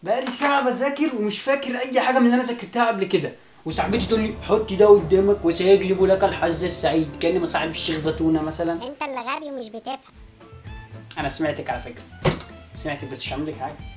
بقالي ساعة بذاكر ومش فاكر أي حاجة من اللي أنا ذاكرتها قبل كده وصاحبتي تقول لي حط ده قدامك وسيجلب لك الحظ السعيد كأني مصاحب الشيخ زتونة مثلا انت اللي غبي ومش بتفهم أنا سمعتك على فكرة سمعتك بس مش هعمل لك حاجة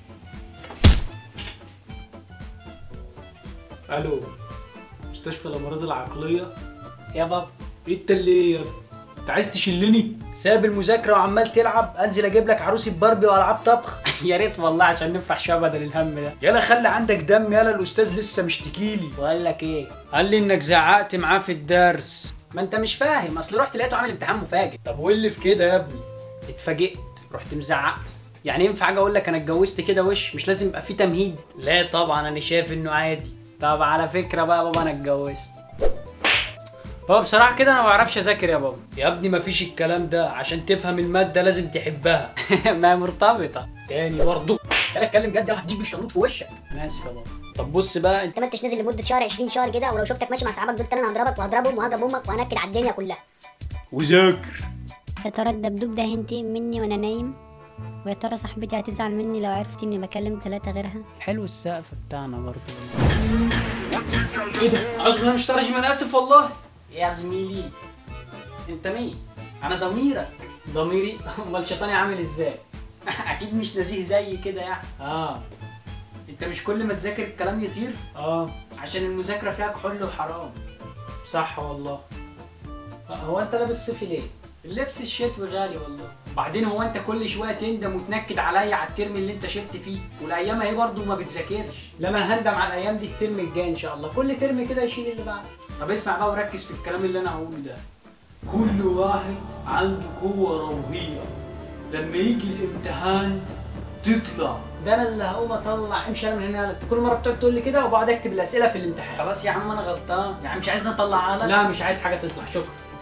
الو مستشفى الامراض العقليه يا بابا انت اللي ايه يا ابني؟ انت عايز تشلني ساب المذاكرة وعمال تلعب أنزل أجيب لك عروسة باربي وألعاب طبخ يا ريت والله عشان نفرح شوية بدل الهم ده يلا خلي عندك دم يلا الاستاذ لسه مشتكيلي وقال لك ايه؟ قال لي انك زعقت معاه في الدرس ما انت مش فاهم اصل رحت لقيته عامل امتحان مفاجئ طب وايه اللي في كده يا ابني اتفاجئت رحت مزعق يعني ينفع اجي اقول لك انا اتجوزت كده وش مش لازم يبقى فيه تمهيد لا طبعا انا شايف انه عادي طب على فكره بقى بابا انا اتجوزت بابا بصراحه كده انا ما بعرفش اذاكر يا بابا يا ابني مفيش الكلام ده عشان تفهم الماده لازم تحبها ما هي مرتبطه تاني برضه انا اتكلم جد هديك بالشلوط في وشك انا اسف يا بابا طب بص بقى انت انت ما انتش نازل لمده شهر 20 شهر كده ولو شفتك ماشي مع صحابك دول تاني انا هضربك وهضربهم وهضرب امك وهنكد على الدنيا كلها وذاكر يا ترى الدبدوب ده هينتقم مني وانا نايم ويا ترى صاحبتي هتزعل مني لو عرفت اني بكلم ثلاثة غيرها حلو السقف بتاعنا برضه ايه ده؟ عاوز انا مش ترجم انا اسف والله يا زميلي انت مين؟ انا ضميرك ضميري امال شيطاني عامل ازاي؟ اكيد مش نزيه زي كده يعني اه انت مش كل ما تذاكر الكلام يطير؟ اه عشان المذاكره فيها كحول وحرام صح والله آه، هو انت لابس صيفي ليه؟ اللبس الشتوي غالي والله وبعدين هو انت كل شويه تندم وتنكد عليا على الترم اللي انت شلت فيه والايام اهي برضه ما بتذاكرش لما انا هندم على الايام دي الترم الجاي ان شاء الله كل ترم كده يشيل اللي بعده طب اسمع بقى وركز في الكلام اللي انا هقوله ده كل واحد عنده قوه روحيه لما يجي الامتحان تطلع ده انا اللي هقوم اطلع امشي انا من هنا انت كل مره بتقعد تقول لي كده وبقعد اكتب الاسئله في الامتحان خلاص يا عم انا غلطان يعني مش عايزني اطلعها لك لا مش عايز حاجه تطلع شكرا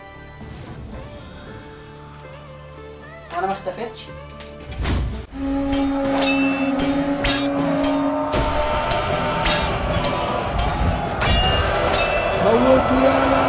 وانا ما اختفتش موتوا يلا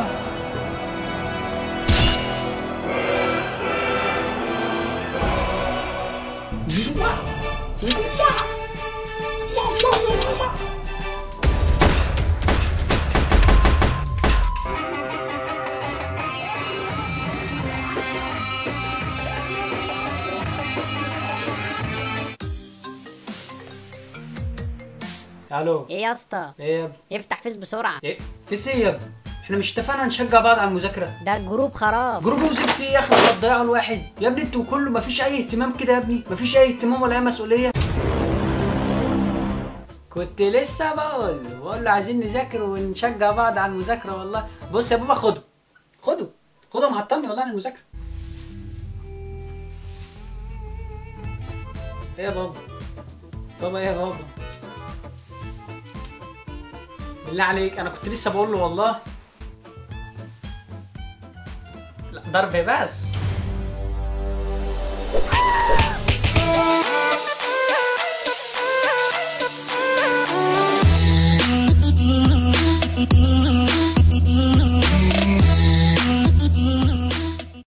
الو ايه يا اسطى ايه يا ابني افتح فيس بسرعة ايه في ايه يا ابني احنا مش اتفقنا نشجع بعض على المذاكره ده الجروب خراب جروب وزفت ايه يا اخي ولا تضيعوا الواحد يا ابني انتوا كله مفيش اي اهتمام كده يا ابني مفيش اي اهتمام ولا اي مسؤوليه كنت لسه بقول له بقول له عايزين نذاكر ونشجع بعض على المذاكره والله بص يا بابا خده خده خده معطلني والله عن المذاكره ايه يا بابا بابا ايه يا بابا بالله عليك انا كنت لسه بقول له والله لا ضرب بس